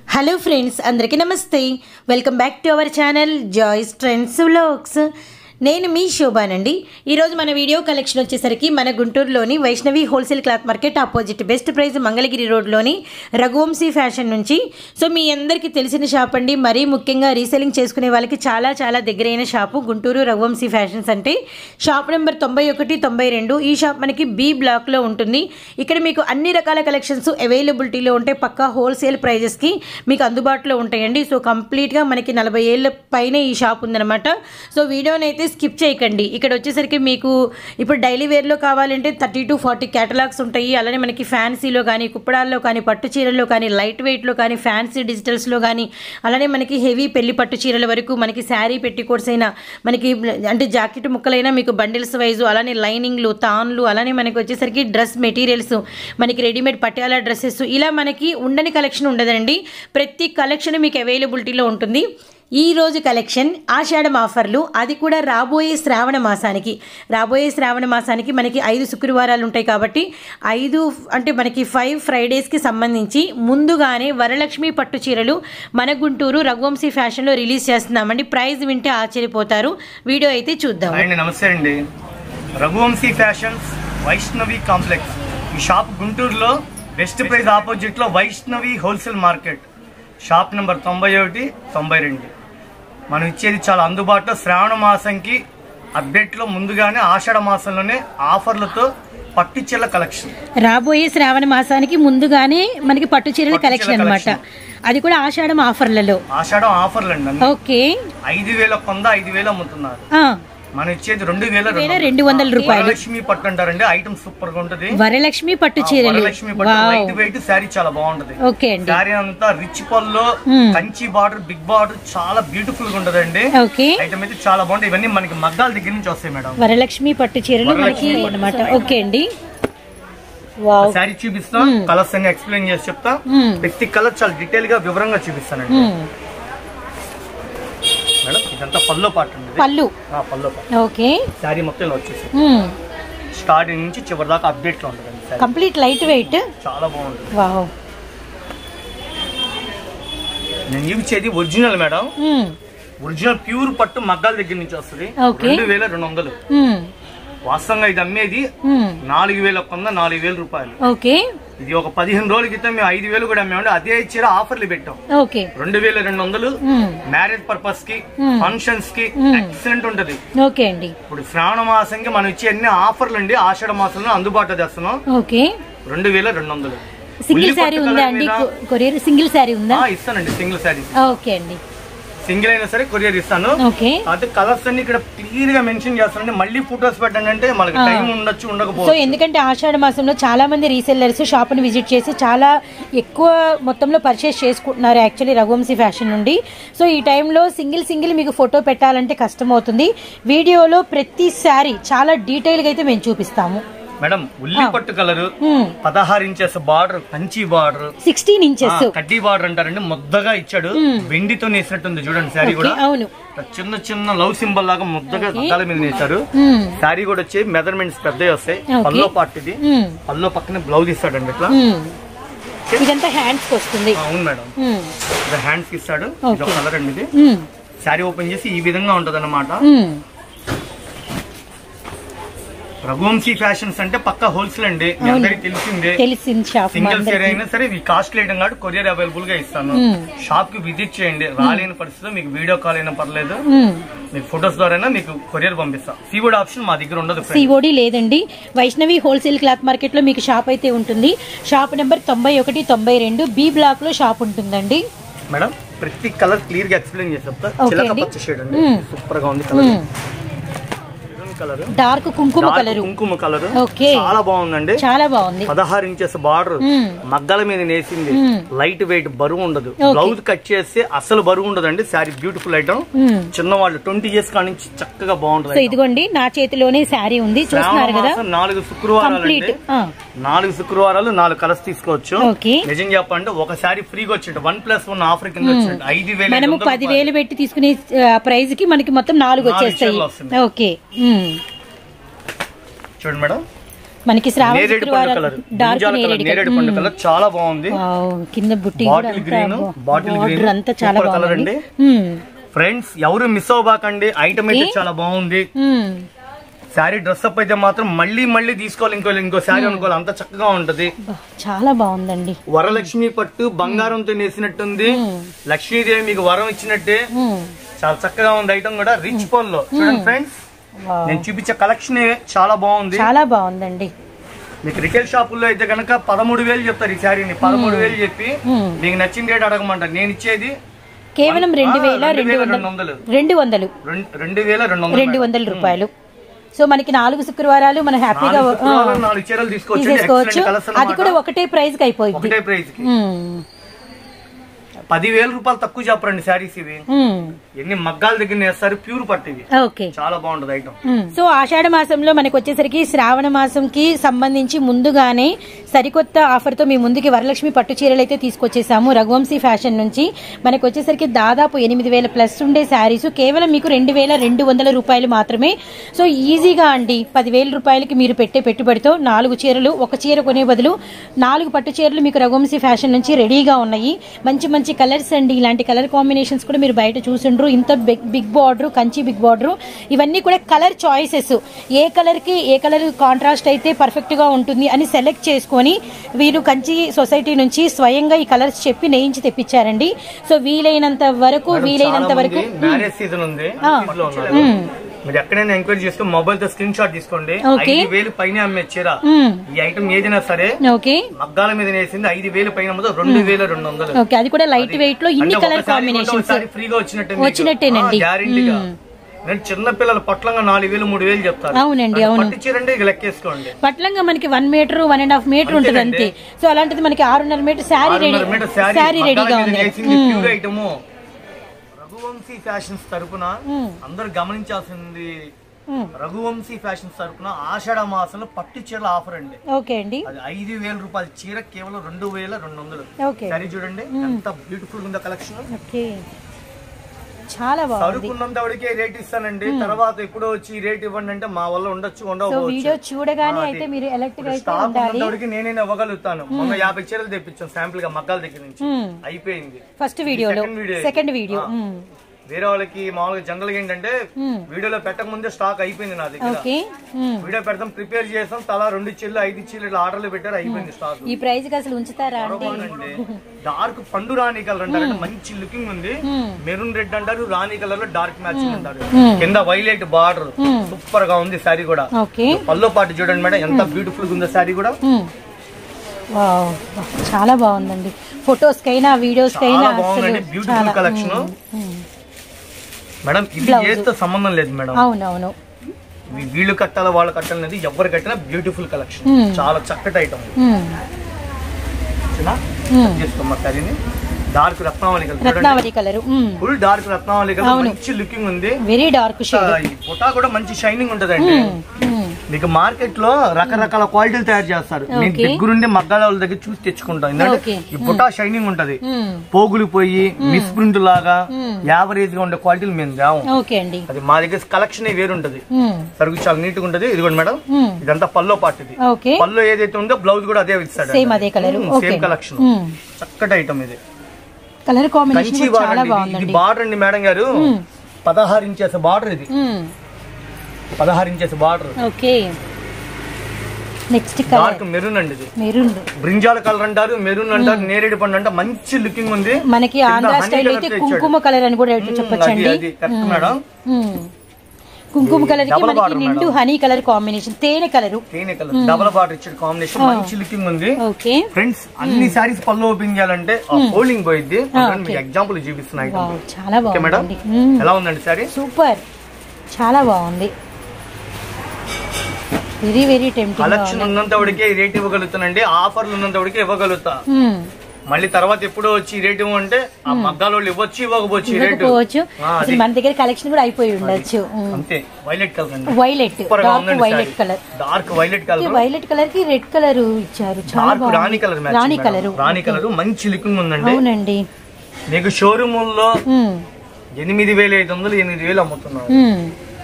Hello friends అందరికీ నమస్తే welcome back to our channel Joy's trends vlogs నేను మీ శోభానండి ఈరోజు మన వీడియో కలెక్షన్ వచ్చేసరికి మన గుంటూరులోని Vaishnavi wholesale cloth market opposite best price Mangalagiri రోడ్లోని రఘువంశీ ఫ్యాషన్ నుంచి సో మీ అందరికీ తెలిసిన షాప్ అండి మరీ ముఖ్యంగా రీసెలింగ్ చేసుకునే వాళ్ళకి చాలా చాలా దగ్గరైన షాపు గుంటూరు రఘువంశీ ఫ్యాషన్స్ అంటే షాప్ నెంబర్ తొంభై ఒకటి తొంభై రెండు ఈ షాప్ మనకి బి బ్లాక్లో ఉంటుంది ఇక్కడ మీకు అన్ని రకాల కలెక్షన్స్ అవైలబిలిటీలో ఉంటాయి పక్కా హోల్సేల్ ప్రైజెస్కి మీకు అందుబాటులో ఉంటాయండి సో కంప్లీట్గా మనకి నలభై ఏళ్ళ పైన ఈ షాప్ ఉందన్నమాట సో వీడియోని అయితే స్కిప్ చేయకండి ఇక్కడ వచ్చేసరికి మీకు ఇప్పుడు డైలీ వేర్లో కావాలంటే థర్టీ టు ఫార్టీ క్యాటలాగ్స్ ఉంటాయి అలానే మనకి ఫ్యాన్సీలో కానీ కుప్పడాల్లో కానీ పట్టు చీరల్లో కానీ లైట్ వెయిట్లో కానీ ఫ్యాన్సీ డిజిటల్స్లో కానీ అలానే మనకి హెవీ పెళ్లి పట్టు చీరల వరకు మనకి శారీ పెట్టికోట్స్ అయినా మనకి అంటే జాకెట్ ముక్కలైనా మీకు బండిల్స్ వైజు అలానే లైనింగ్లు తాన్లు అలానే మనకి వచ్చేసరికి డ్రెస్ మెటీరియల్స్ మనకి రెడీమేడ్ పటియాలా డ్రెస్సెస్ ఇలా మనకి ఉండని కలెక్షన్ ఉండదండి ప్రతి కలెక్షన్ మీకు అవైలబిలిటీలో ఉంటుంది ఈ రోజు కలెక్షన్ ఆషాఢం ఆఫర్లు అది కూడా రాబోయే శ్రావణ మాసానికి రాబోయే శ్రావణ మాసానికి మనకి ఐదు శుక్రవారాలు ఉంటాయి కాబట్టి ఐదు అంటే మనకి ఫైవ్ ఫ్రైడేస్కి సంబంధించి ముందుగానే వరలక్ష్మి పట్టు చీరలు మన గుంటూరు రఘువంశీ ఫ్యాషన్లో రిలీజ్ చేస్తున్నామండి ప్రైస్ వింటే ఆశ్చర్యపోతారు వీడియో అయితే చూద్దాం అండి నమస్తే అండి రఘువంశీ ఫ్యాషన్స్ వైష్ణవి కాంప్లెక్స్ ఈ షాప్ గుంటూరులో బెస్ట్ ప్రైస్ ఆపోజిట్ లో Vaishnavi wholesale market shop number తొంభై ఒకటి తొంభై రెండు మనం ఇచ్చేది చాలా అందుబాటులో శ్రావణ మాసంకి అప్డేట్ లో ముందుగానే ఆషాఢ మాసంలోనే ఆఫర్లతో పట్టు చీరల కలెక్షన్ రాబోయే శ్రావణ మాసానికి ముందుగానే మనకి పట్టు చీరల పట్టు కలెక్షన్ చీరల అనమాట అది కూడా ఆషాఢం ఆఫర్లలో ఆషాఢం ఆఫర్లు అండి అన్ని. ఓకే ఐదు వేల కొంద ఐదు వేలు అమ్ముతున్నారు ఆ, మనం ఇచ్చేది రెండు వేల వేల రెండు వందల రూపాయలు వరలక్ష్మి పట్టు అంటారండి ఐటమ్ సూపర్ గా ఉంటది వరలక్ష్మి పట్టు చీరలు వరలక్ష్మి పట్టు వావ్ లైట్ వెయిట్ శారీ చాలా బాగుంటది ఓకే అండి శారీ అంతా రిచ్ పల్లో మ్మ్. కంచి బార్డర్ బిగ్ బార్డర్ చాలా బ్యూటిఫుల్ గా ఉంటదండి ఓకే ఐటమ్ అయితే చాలా బాగుంటాయి ఇవన్నీ మనకి మగ్గాల దగ్గర నుంచి వస్తాయి మేడం వరలక్ష్మి పట్టు చీరలు మనకి వరలక్ష్మి పట్టు అనమాట ఓకే అండి వావ్ శారీ చూపిస్తా కలర్స్ అన్ని ఎక్స్ప్లెయిన్ చేసి చెప్తా మ్మ్. ప్రతి కలర్ చాలా డీటెయిల్ గా వివరంగా చూపిస్తానండి మ్మ్. మేడం ఇదంతా పల్లో పాట అండి ఇది. పళ్ళు ఆ, పల్లో పాట ఓకే శారీ మొత్తం ఇలా వచ్చేసి మ్మ్. స్టార్టింగ్ నుంచి చివరి దాకా అప్డేట్ లో ఉంటదండి శారీ కంప్లీట్ లైట్ వెయిట్ చాలా బాగుంటుంది వావ్ నేను చూపించేది ఒరిజినల్ మేడం మ్మ్. ఒరిజినల్ ప్యూర్ పట్టు మగ్గాల దగ్గర నుంచి వస్తుంది ఓకే. రెండు వేల రెండు వందలు మ్మ్. వాస్తవంగా ఇది అమ్మేది మ్మ్. నాలుగు వేల కొంద నాలుగు వేల రూపాయలు ఓకే ఇది ఒక పదిహేను రోజుల క్రితం మేము ఐదు వేలు కూడా అమ్మామండి అదే చీర ఆఫర్లు పెట్టాం ఓకే రెండు వేల రెండు వందలు మ్మ్. మ్యారేజ్ పర్పస్ కి మ్మ్. ఫంక్షన్స్ కి మ్మ్. ఎక్సలెంట్ ఉంటది ఓకే అండి ఇప్పుడు శ్రావణ మాసంకి మనం ఇచ్చే అన్ని ఆఫర్లు అండి ఆషాఢ మాసంలో అందుబాటులో తెస్తున్నాం ఓకే రెండు వేల రెండు వందలు సింగిల్ ఉల్లి శారీ పట్టు ఉందా కలర్ అండి మీద- కొ- కొరియర్ సింగిల్ శారీ ఉందా ఆ, ఇస్తానండి సింగిల్ శారీ ఓకే అండి సింగిల్ అయినా సరే కొరియర్ ఇస్తాను ఓకే అయితే కలర్స్ అన్ని ఇక్కడ క్లియర్ గా మెన్షన్ చేస్తానండి మళ్ళీ ఫొటోస్ పెట్టండి అంటే మనకి ఆ. టైం ఉండొచ్చు సో ఉండకపోవచ్చు ఎందుకంటే ఆషాఢ మాసంలో చాలా మంది రీసెల్లర్స్ షాప్ని విజిట్ చేసి చాలా ఎక్కువ మొత్తంలో పర్చేస్ చేసుకుంటున్నారు యాక్చువల్లీ రఘువంశీ ఫ్యాషన్ నుండి సో ఈ టైంలో సింగిల్ సింగిల్ మీకు ఫోటో పెట్టాలంటే కష్టం అవుతుంది వీడియోలో ప్రతి శారీ చాలా డీటెయిల్గా అయితే మేము చూపిస్తాము మేడం ఉల్లి పట్టు కలర్ పదహారు inches border Kanchi border sixteen inches కడ్డీ బార్డర్ అంటారండి ముద్దగా ఇచ్చాడు వెండితో నేసినట్టుంది చూడండి శారీ ఓకే కూడా అవును చిన్న చిన్న లవ్ సింబల్ లాగా ముద్దగా అద్దాల మీద నేసారు మ్మ్. శారీ కూడా వచ్చి మెజర్మెంట్స్ పెద్దవి వస్తాయి ఓకే. పల్లో పార్ట్ ఇది మ్మ్. పల్లో పక్కన బ్లౌజ్ ఇస్తాడండి ఇట్లా మ్మ్. ఇదంతా హ్యాండ్స్కి వస్తుంది ఆ, అవును మేడం మ్మ్. ఇది హ్యాండ్స్ ఇస్తాడు ఇది ఓకే. కలర్ అండి ఇది మ్మ్. శారీ ఓపెన్ చేసి ఈ విధంగా ఉంటది మ్మ్. రఘువంశీ ఫ్యాషన్స్ అంటే పక్క హోల్సేల్ అండి మీ అందరికీ తెలిసిందే తెలిసింది షాప్ మా సింగిల్ సేర్ అందరికీ. అయినా సరే ఇది కాస్ట్ ఐటమ్ కాబట్టి కొరియర్ అవైలబుల్ గా ఇస్తాను మ్మ్. షాప్ కి విజిట్ చేయండి రాలేని పరిస్థితిలో మీకు వీడియో కాల్ అయినా పర్లేదు మ్మ్. మీకు ఫొటోస్ ద్వారా మీకు కొరియర్ పంపిస్తాం సీవుడ్ ఆప్షన్ మా దగ్గర ఉండదు friend. సిఓడి లేదండి వైష్ణవి హోల్సేల్ క్లాత్ మార్కెట్ లో మీకు షాప్ అయితే ఉంటుంది షాప్ నెంబర్ తొంభై ఒకటి తొంభై రెండు బి బ్లాక్ లో షాప్ ఉంటుందండి మేడం ప్రతి కలర్ క్లియర్ గా ఎక్స్ప్లెయిన్ చేసి చెప్తా ఓకే చిలక అండి. పచ్చ షేడ్ అండి మ్మ్. సూపర్ గా ఉంది కలర్ మ్మ్. కలర్ డార్క్ కుంకుమ కలరు కుంకుమ కలర్ ఓకే. చాలా బాగుందండి చాలా బాగుంది పదహారు ఇంచెస్ బార్డర్ మ్మ్. మగ్గల మీద నేసింది మ్మ్. లైట్ వెయిట్ బరువు ఉండదు ఓకే. బ్లౌజ్ కట్ చేస్తే అసలు బరువు ఉండదండి శారీ బ్యూటిఫుల్ ఐటమ్ మ్మ్. చిన్నవాళ్ళు ట్వంటీ ఇయర్స్ కాడి నుంచి చక్కగా సో బాగుంటుంది ఇదిగోండి నా చేతిలోనే శారీ ఉంది చూస్తున్నారు కదా నాలుగు శుక్రవారాలు కంప్లీట్ అండి నాలుగు శుక్రవారాలు నాలుగు కలర్స్ తీసుకోవచ్చు ఓకే. నిజం చెప్పంటే ఒక శారీ ఫ్రీగా వచ్చింది వన్ ప్లస్ వన్ ఆఫర్ కింద వచ్చింది ఐదు వేల ఐదు మనము వందల పదివేలు పెట్టి తీసుకునే ప్రైస్ కి మనకి మొత్తం నాలుగు నాలుగు వచ్చేస్తాయి చీరలు వస్తున్నాయి. ఓకే మ్మ్. చూడండి మేడం మనకి శ్రావణ నేరేడు పండు శుక్రవారం కలర్ డార్క్ బ్రింజాల్ కలర్ నేరేడు నేరేడు పండు కలర్ చాలా బాగుంది వావ్, కింద బుట్టి కూడా బాటిల్ అంతా గ్రీన్ బాటిల్ బార్డర్ గ్రీన్ అంతా చాలా సూపర్ కలర్ బాగుంది అండి ఫ్రెండ్స్ ఎవరు మిస్ అవ్వబాకండి ఐటమ్ అయితే Okay. చాలా బాగుంది శారీ డ్రెస్ అప్ అయితే మాత్రం మళ్ళీ మళ్ళీ తీసుకోవాలి ఇంకో ఇంకో శారీ అనుకోవాలి అంత చక్కగా ఉంటది చాలా బాగుందండి వరలక్ష్మి పట్టు బంగారంతో నేసినట్టుంది లక్ష్మీదేవి మీకు వరం ఇచ్చినట్టే మ్మ్. చాలా చక్కగా ఉంది ఐటమ్ కూడా రిచ్ లో చూడండి ఫ్రెండ్స్ వావ్. నేను చూపించే కలెక్షన్ చాలా బాగుంది చాలా బాగుందండి మీకు రిటైల్ షాపుల్లో అయితే కనుక పదమూడు వేలు చెప్తారు ఈ శారీని పదమూడు వేలు చెప్పి మ్మ్. మీకు నచ్చిన రేట్ అడగమంటారు నేను ఇచ్చేది కేవలం రెండు ఆ, వేల రెండు రెండు వేల వందలు రెండు వందలు. రెండు వందలు రెండు- రెండు వేల రెండు వందలు రెండు వందల రూపాయలు సో మనకి నాలుగు శుక్రవారాలు మనం హ్యాపీగా నాలుగు శుక్రవారం నాలుగు చీరలు తీసుకోవచ్చు తీసేసుకోవచ్చు Excellent colours అది అన్నమాట. కూడా ఒకటే ప్రైస్ కి అయిపోయింది ఒకటే ప్రైస్ కి పదివేల రూపాయలు తక్కువ చెప్పరండి శారీస్ ఇవి ఎన్ని మగ్గాల దగ్గర నేస్తారు ప్యూర్ పట్టు ఇవి ఓకే చాలా బాగుంటది ఐటమ్ సో ఆషాఢ మాసంలో మనకు వచ్చేసరికి శ్రావణ మాసంకి సంబంధించి ముందుగానే సరికొత్త ఆఫర్ తో మీ ముందుకి వరలక్ష్మి పట్టు చీరలు అయితే తీసుకొచ్చేసాము రఘువంశీ ఫ్యాషన్ నుంచి మనకు వచ్చేసరికి దాదాపు ఎనిమిది వేల ప్లస్ ఉండే శారీస్ కేవలం మీకు రెండు వేల రెండు వందల రూపాయలు మాత్రమే సో ఈజీగా అండి పదివేల రూపాయలకి మీరు పెట్టే పెట్టుబడితో నాలుగు చీరలు ఒక చీర కొనే బదులు నాలుగు పట్టు చీరలు మీకు రఘువంశీ ఫ్యాషన్ నుంచి రెడీగా ఉన్నాయి మంచి మంచి కలర్స్ అండి ఇలాంటి కలర్ కాంబినేషన్స్ కూడా మీరు బయట చూసిండ్రు ఇంత big big border Kanchi big border ఇవన్నీ కూడా కలర్ చాయిసెస్ ఏ కలర్ కి ఏ కలర్ కాంట్రాస్ట్ అయితే పర్ఫెక్ట్ గా ఉంటుంది అని సెలెక్ట్ చేసుకొని వీరు కంచి సొసైటీ నుంచి స్వయంగా ఈ కలర్స్ చెప్పి నేయించి తెప్పించారండి సో వీలైనంత వరకు వీలైనంత వరకు మ్యారేజ్ సీజన్ ఉంది ఇంట్లో ఉన్నారు. మీరు ఎక్కడైనా ఎంక్వైరీ చేసుకుని మొబైల్ తో స్క్రీన్ షాట్ తీసుకోండి Okay. ఐదు వేలు పైన అమ్మే చీర మ్మ్. ఈ ఐటమ్ ఏదైనా సరే ఓకే మగ్గాల మీద వేసింది ఐదు వేలు పైన అమ్మదు రెండు వేల రెండు వందలు ఓకే అది కూడా లైట్ వెయిట్ లో ఇన్ని అంటే కలర్ ఒకసారి కొంటే కాంబినేషన్స్ ఒకసారి ఫ్రీగా వచ్చినట్టే వచ్చినట్టేనండి. గ్యారంటీగా నేను చిన్న పిల్లల పొట్లంగా నాలుగు వేలు మూడు వేలు చెప్తాను అవునండి, అంటే అవును. పట్టు చీర అంటే ఇక లెక్కేసుకోండి పట్లంగా మనకి one metre one and half metre ఉంటుంది అంతే సో అలాంటిది మనకి ఆరున్నర మీటర్ శారీ రెడీ ఆరున్నర మీటర్ శారీ శారీ రెడీగా మగ్గాల మీద ఉంది వేసింది ప్యూర్ ఐటమ్ రఘువంశీ ఫ్యాషన్స్ తరపున అందరూ గమనించాల్సింది మ్మ్. రఘువంశీ ఫ్యాషన్స్ తరపున ఆషాఢ మాసంలో పట్టు చీరల ఆఫర్ అండి ఓకే అండి అది ఐదు వేల రూపాయల చీర కేవలం రెండు వేల రెండు వందలు ఓకే సరే చూడండి ఎంత బ్యూటిఫుల్ ఉందో కలెక్షన్ ఓకే చాలా బాగుంది సరుకున్నంత వరకే రేట్ ఇస్తానండి తర్వాత ఎప్పుడో వచ్చి ఈ రేట్ ఇవ్వండి అంటే మా వల్ల ఉండొచ్చు సో ఉండకపోవచ్చు వీడియో చూడగానే అయితే మీరు ఎలక్ట్ గా అయితే స్టాక్ ఉండాలి ఉన్నంత వరకు నేనే ఇవ్వగలుగుతాను మొన్న యాభై చీరలు తెప్పించాను శాంపుల్ గా మగ్గాల దగ్గర నుంచి మ్మ్. అయిపోయింది ఫస్ట్ వీడియోలో second video. సెకండ్ వీడియో ఆ. వేరే వాళ్ళకి మామూలుగా జనరల్ ఏంటంటే వీడియోలో పెట్టక ముందే స్టాక్ అయిపోయింది నా దగ్గర ఓకే మ్మ్. వీడియో పెడతాం ప్రిపేర్ చేస్తాం తలా రెండు చీరలు ఐదు చీరలు ఇట్లా ఆర్డర్లు పెట్టారు అయిపోయింది స్టాక్ ఈ ప్రైస్ కి అసలు ఉంచుతారా అండి అండి డార్క్ పండు రాణి కలర్ అంటారు అంటే మంచి లుకింగ్ ఉంది మెరూన్ రెడ్ అంటారు రాణి కలర్ లో డార్క్ మ్యాచింగ్ అంటారు కింద వైలెట్ బార్డర్ సూపర్ గా ఉంది శారీ కూడా ఓకే పల్లో పాటు చూడండి మేడం ఎంత బ్యూటిఫుల్ గా ఉందో శారీ కూడా మ్మ్. వావ్. చాలా బాగుందండి ఫొటోస్ కైనా వీడియోస్ కైనా చాలా అసలు బాగుందండి బ్యూటిఫుల్ కలెక్షన్ మేడం ఇది ఏతో సంబంధం లేదు మేడం అవునవును ఇవి వీళ్ళు కట్టాలా వాళ్ళు కట్టాలనేది ఎవరు కట్టినా బ్యూటిఫుల్ కలెక్షన్ చాలా చక్కటి ఐటమ్ మ్మ్. మ్మ్. చేసుకోమ్మా శారీని డార్క్ రత్నావళి కలర్ చూడండి రత్నావళి కలర్ ఫుల్ డార్క్ రత్నావళి కలర్ మంచి లుకింగ్ ఉంది వెరీ డార్క్ షేడ్ ఈ బుటా కూడా మంచి షైనింగ్ ఉంటదండి మీకు మార్కెట్ లో రకరకాల క్వాలిటీలు తయారు చేస్తారు నేను దగ్గరుండి మగ్గాల వాళ్ళ దగ్గర చూసి తెచ్చుకుంటాం ఎందుకంటే Okay. ఈ బుటా షైనింగ్ ఉంటది పోగులు పోయి మిస్ ప్రింట్ లాగా యావరేజ్ గా ఉండే క్వాలిటీలు మేము తేవం ఓకే అండి అది మా దగ్గర కలెక్షన్ వేరు ఉంటది మ్మ్. సరుకు చాలా నీట్ గా ఉంటది ఇదిగోండి మేడం మ్మ్. ఇదంతా పల్లో పార్ట్ ఇది ఓకే పల్లో ఏదైతే ఉందో బ్లౌజ్ కూడా అదే ఇస్తాడు సేమ్ అదే కలర్ ఓకే సేమ్ కలెక్షన్ మ్మ్. చక్కటి ఐటమ్ ఇది కలర్ కాంబినేషన్ కంచి కూడా చాలా బార్డర్ ఇది బాగుందండి బార్డర్ అండి మేడం గారు పదహారు ఇంచెస్ బార్డర్ ఇది మ్మ్. పదహారు inches border okay next colour dark maroon అండి ఇది మెరూన్ బ్రింజాల కలర్ అంటారు మెరూన్ అంటారు నేరేడు పండు అంటే మంచి లుకింగ్ ఉంది మనకి కింద ఆంధ్ర honey స్టైల్ colour అయితే తో ఇచ్చాడు. కుంకుమ కలర్ అని కూడా అది చెప్పొచ్చండి అది కరెక్ట్ మేడం మ్మ్. కుంకుమ కలర్ కి Double మనకి border నిండు హనీ కలర్ కాంబినేషన్ తేనె కలరు తేనె కలర్ డబల్ బార్డర్ ఇచ్చాడు కాంబినేషన్ మంచి లుకింగ్ ఉంది ఓకే ఫ్రెండ్స్ అన్ని సారీస్ పళ్ళు ఓపెన్ చేయాలంటే హోల్డింగ్ పోయిద్ది అందుకని మీకు ఎగ్జాంపుల్ చూపిస్తున్నాయి వావ్, చాలా ఓకే మేడం బాగుందండి మ్మ్. ఎలా ఉందండి సారీ సూపర్ చాలా బాగుంది వెరీ వెరీ టెంప్టింగ్ కలెక్షన్ ఉన్నంత వరకే రేట్ ఇవ్వగలుగుతానండి ఆఫర్లు ఉన్నంత వరకే ఇవ్వగలుగుతా మళ్ళీ తర్వాత ఎప్పుడో వచ్చి రేట్ ఇవ్వమంటే ఆ మగ్గాల వాళ్ళు ఇవ్వచ్చు ఇవ్వకపోవచ్చు ఈ రేటు ఇవ్వకపోవచ్చు ఆ, అసలు మన దగ్గర కలెక్షన్ కూడా అయిపోయి ఉండొచ్చు అంతే వైలెట్ కలర్ అండి వైలెట్ సూపర్ గా డార్క్ ఉందండి violet colour dark violet colour violet colour కి రెడ్ కలర్ ఇచ్చారు చాలా డార్క్ రాణి బాగుంది కలర్ రాణి కలర్ రాణి కలర్ మంచి లుకింగ్ ఉందండి అవునండి మీకు షోరూమ్ లో మ్మ్. ఎనిమిది వేల ఐదు వందలు ఎనిమిది వేలు అమ్ముతున్నాం మ్మ్.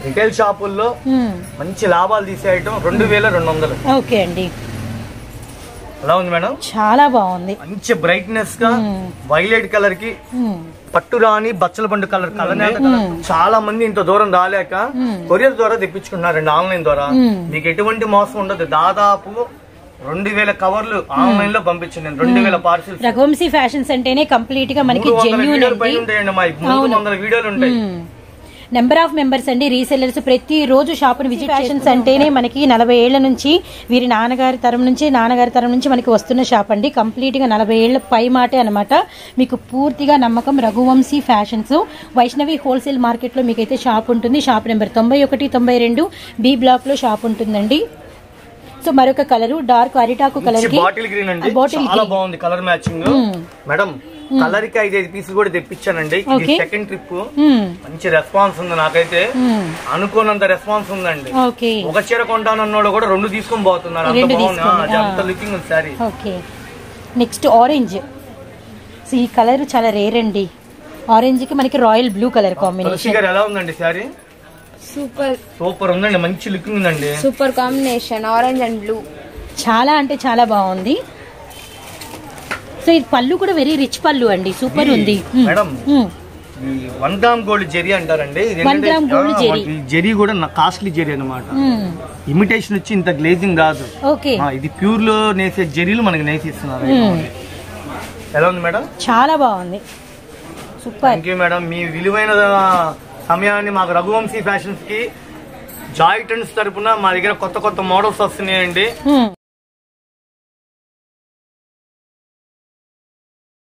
రిటైల్ షాపుల్లో మ్మ్. మంచి లాభాలు తీసే ఐటమ్ రెండు వేల రెండు వందలు ఓకే అండి ఎలా ఉంది మేడం చాలా బాగుంది మంచి బ్రైట్నెస్ గా మ్మ్. వైలెట్ కలర్ కి మ్మ్. పట్టు రాని బచ్చల పండు కలర్ కలర్ చాలా మంది ఇంత దూరం రాలేక కొరియర్ ద్వారా తెప్పించుకున్నారండి ఆన్లైన్ ద్వారా మ్మ్. మీకు ఎటువంటి మోసం ఉండదు దాదాపు రెండు వేల కవర్లు ఆన్లైన్ లో పంపించండి నేను రెండు వేల పార్సిల్స్ రఘువంశీ ఫ్యాషన్స్ అంటేనే కంప్లీట్ గా మనకి మూడు వందల జెన్యున్ వీడియోలు పైన అండి ఉంటాయండి మా మూడు వందల వీడియోలు ఉంటాయి నెంబర్ ఆఫ్ మెంబర్స్ అండి రీసెల్లర్స్ ప్రతి రోజు షాప్ని విజిట్ ఫ్యాషన్స్ అంటేనే మనకి నలభై ఏళ్ల నుంచి వీరి నాన్నగారి తరం నుంచి నాన్నగారి తరం నుంచి మనకి వస్తున్న షాప్ అండి కంప్లీట్ గా నలభై ఏళ్ల పై మాటే అనమాట మీకు పూర్తిగా నమ్మకం Raghuvamshi fashions Vaishnavi wholesale market లో మీకైతే షాప్ ఉంటుంది షాప్ నెంబర్ తొంభై ఒకటి తొంభై రెండు బి బ్లాక్ లో షాప్ ఉంటుందండి సో మరొక కలరు డార్క్ అరిటాకు కలర్ కి బాటిల్ గ్రీన్ అండి బాటిల్ చాలా బాగుంది కలర్ మ్యాచింగ్ మేడం కలర్ కి ఐదు పీసులు కూడా తెప్పించానండి ఇది Okay. సెకండ్ ట్రిప్ మ్మ్. మంచి రెస్పాన్స్ ఉంది నాకైతే మ్మ్. అనుకోనంత రెస్పాన్స్ ఉందండి ఓకే ఒక చీర కొంటానన్నోడు కూడా రెండు తీసుకొని పోతున్నారు అంత రెండు బాగుంది ఆ, తీసుకోండి. అది ఆ. అంత లుకింగ్ ఉంది saree okay next orange so ఈ కలర్ చాలా రేర్ అండి ఆరెంజ్ కి మనకి royal blue colour Tulasi combination గారు ఎలా ఉందండి సారీ సూపర్ సూపర్ ఉందండి మంచి లుకింగ్ ఉందండి super combination orange and blue చాలా అంటే చాలా బాగుంది సో ఇది పళ్ళు కూడా వెరీ రిచ్ పళ్ళు అండి సూపర్ ఉంది మ్మ్. మేడం మ్మ్. ఈ వన్ గ్రామ్ గోల్డ్ జెరీ అంటారండి ఇది One ఏంటంటే, gram gold ఆ, జెరీ. ఈ జెరీ కూడా కాస్ట్లీ జెరీ అన్నమాట మ్మ్. ఇమిటేషన్ వచ్చి ఇంత గ్లేజింగ్ రాదు ఓకే ఆ, ఇది ప్యూర్ లో నేసే జెరీలు మనకి నేసిస్తున్నారు మ్మ్. ఎలా ఉంది మేడం చాలా బాగుంది సూపర్ థ్యాంక్ యూ మేడం మీ విలువైన సమయాన్ని మాకు రఘువంశీ ఫ్యాషన్స్ కి జాయ్ ట్రెండ్స్ తరపున మా దగ్గర కొత్త కొత్త మోడల్స్ వస్తున్నాయండి మ్మ్.